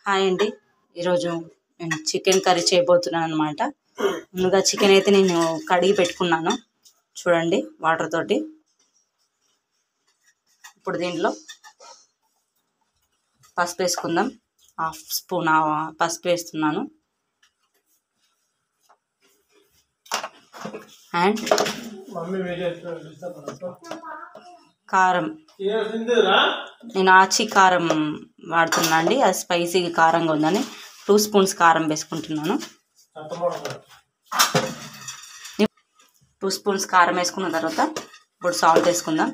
hi అండి ఈరోజు నేను చికెన్ కర్రీ చేయబోతున్నాను అనమాట ముందుగా చికెన్ అయితే నేను కడిగి పెట్టుకున్నాను చూడండి వాటర్ తోటి ఇప్పుడు దీంట్లో పసుపు వేసుకుందాం హాఫ్ స్పూన్ ఆ- పసుపు వేస్తున్నాను అండ్ మమ్మీ వీడియో ఇష్టపడతా కారం ఏసిందిరా నేను ఆచి కారం వాడుతున్నా అండి అది స్పైసీ కారంగా ఉందని టూ స్పూన్స్ కారం వేసుకుంటున్నాను చట్టమడతారు టూ స్పూన్స్ కారం వేసుకున్న తర్వాత ఇప్పుడు సాల్ట్ వేసుకుందాం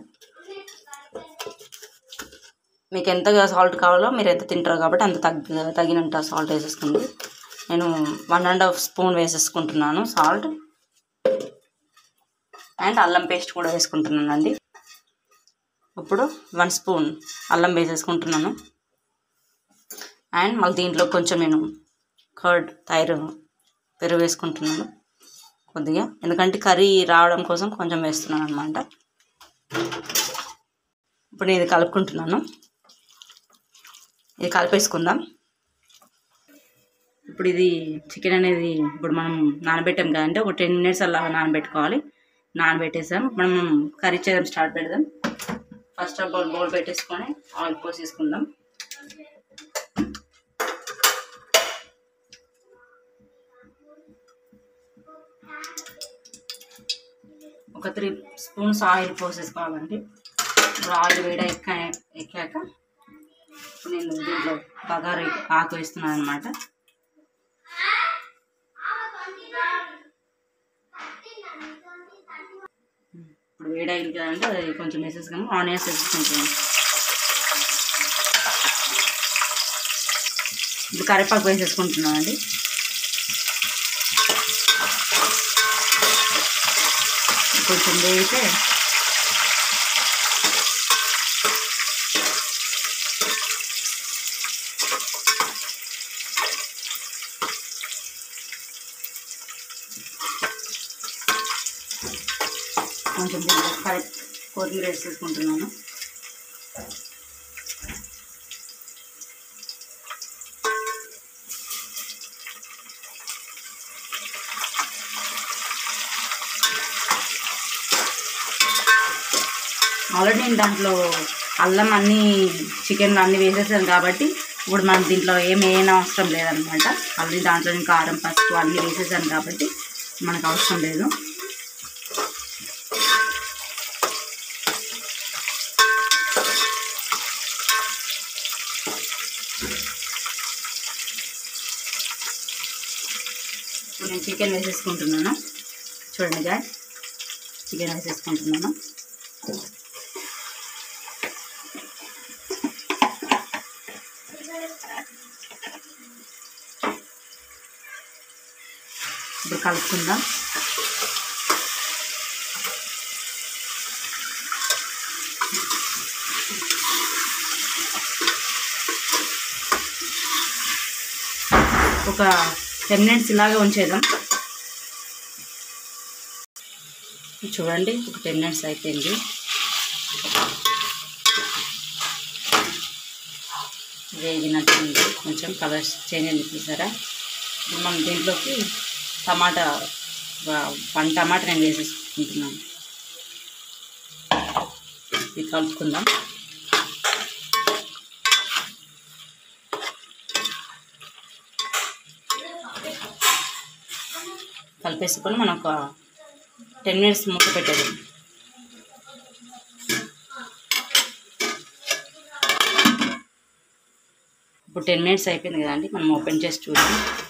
మీకు ఎంత సాల్ట్ కావాలో మీరు ఎంత తింటారో కాబట్టి అంత తగ్గ తగినంత సాల్ట్ వేసేసుకోండి నేను వన్ అండ్ హాఫ్ స్పూన్ వేసేసుకుంటున్నాను సాల్ట్ అండ్ అల్లం పేస్ట్ కూడా వేసుకుంటున్నాను అండి ఇప్పుడు వన్ స్పూన్ అల్లం వేసేసుకుంటున్నాను అండ్ మళ్ళీ దీంట్లో కొంచెం నేను కర్డ్ తైరు పెరుగు వేసుకుంటున్నాను కొద్దిగా ఎందుకంటే కర్రీ రావడం కోసం కొంచెం వేస్తున్నాను అనమాట ఇప్పుడు నేను ఇది కలుపుకుంటున్నాను ఇది కలిపేసుకుందాం ఇప్పుడు ఇది చికెన్ అనేది ఇప్పుడు మనం నానబెట్టాం కదంటే ఒక టెన్ మినిట్స్ అలా నానబెట్టుకోవాలి నానబెట్టేసాం ఇప్పుడు మనం కర్రీ చేయడం స్టార్ట్ పెడదాం ఫస్ట్ ఆఫ్ ఆల్ బౌల్ పెట్టేసుకొని ఆయిల్ పోసేసుకుందాం ఒక త్రీ స్పూన్స్ ఆయిల్ పోసేసుకోవాలండి ఇప్పుడు ఆయిల్ వేడ ఎక్క ఎక్కాక ఇప్పుడు నేను దీంట్లో బగారు ఆకు వేస్తున్నాను అనమాట ఇప్పుడు వేడైంది కదంటే అది కొంచెం వేసేసుకొని ఆనియన్స్ వేసుకుంటాను ఇప్పుడు కరివేపాకు వేసేసుకుంటున్నాను అండి కొంచెం వేగితే కొంచెం దీంట్లో కరి కొత్తిమీర వేసేసుకుంటున్నాను ఆల్రెడీ నేను దాంట్లో అల్లం అన్నీ చికెన్లో అన్నీ వేసేసాను కాబట్టి ఇప్పుడు మనం దీంట్లో ఏం వేయని అవసరం లేదనమాట ఆల్రెడీ దాంట్లో నేను కారం పసుపు అన్నీ వేసేసాను కాబట్టి మనకు అవసరం లేదు ఇప్పుడు నేను చికెన్ వేసేసుకుంటున్నాను చూడండి గా చికెన్ వేసేసుకుంటున్నాను ఇప్పుడు కలుపుకుందాం ఒక టెన్ మినిట్స్ ఇలాగే ఉంచేద్దాం చూడండి ఒక టెన్ మినిట్స్ అయిపోయింది వేగినట్టుంది కొంచెం కలర్ చేంజ్ అయింది చూసారా ఇప్పుడు మనం దీంట్లోకి టమాటా వన్ టమాటా నేను వేసేసుకుంటున్నాను ఇది కలుపుకుందాం కలిపేసుకొని మనం ఒక టెన్ మినిట్స్ మూత పెట్టేది ఇప్పుడు టెన్ మినిట్స్ అయిపోయింది కదండి మనం ఓపెన్ చేసి చూద్దాం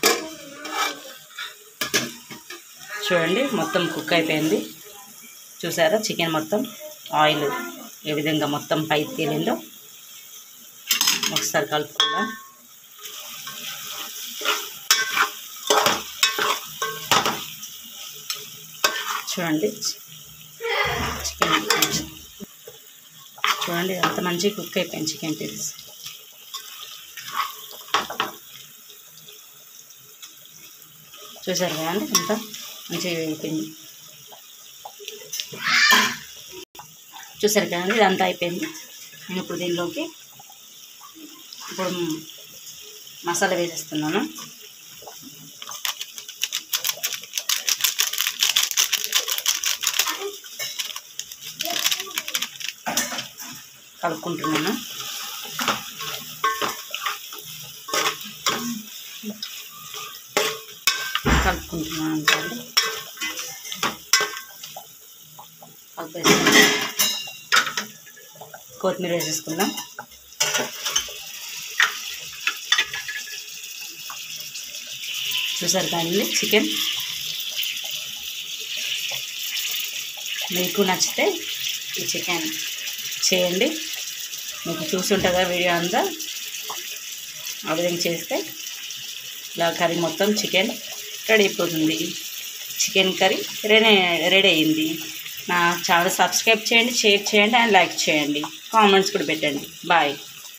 చూడండి మొత్తం కుక్ అయిపోయింది చూసారా చికెన్ మొత్తం ఆయిల్ ఏ విధంగా మొత్తం పైకి తేలిందో ఒకసారి కలుపుకుందాం చూడండి చికెన్ చూడండి అంత మంచిగా కుక్ అయిపోయింది చికెన్ పీస్ చూసారు కదండి అంత మంచిగా అయిపోయింది చూసారు కదండి ఇదంతా అయిపోయింది నేను ఇప్పుడు దీనిలోకి ఇప్పుడు మసాలా వేసేస్తున్నాను కలుపుకుంటున్నాను కలుపుకుంటున్నాను అనుకోండి కలిపేసుకుందాం కొత్తిమీర వేసేసుకుందాం చూసారు కానీ చికెన్ మీకు నచ్చితే ఈ చికెన్ చేయండి మీకు చూస్తుంటుందా వీడియో అంతా ఆ విధంగా చేస్తే ఇలా కర్రీ మొత్తం చికెన్ రెడీ అయిపోతుంది చికెన్ కర్రీ రెడీ రెడీ అయింది నా ఛానల్ సబ్స్క్రైబ్ చేయండి షేర్ చేయండి అండ్ లైక్ చేయండి కామెంట్స్ కూడా పెట్టండి బాయ్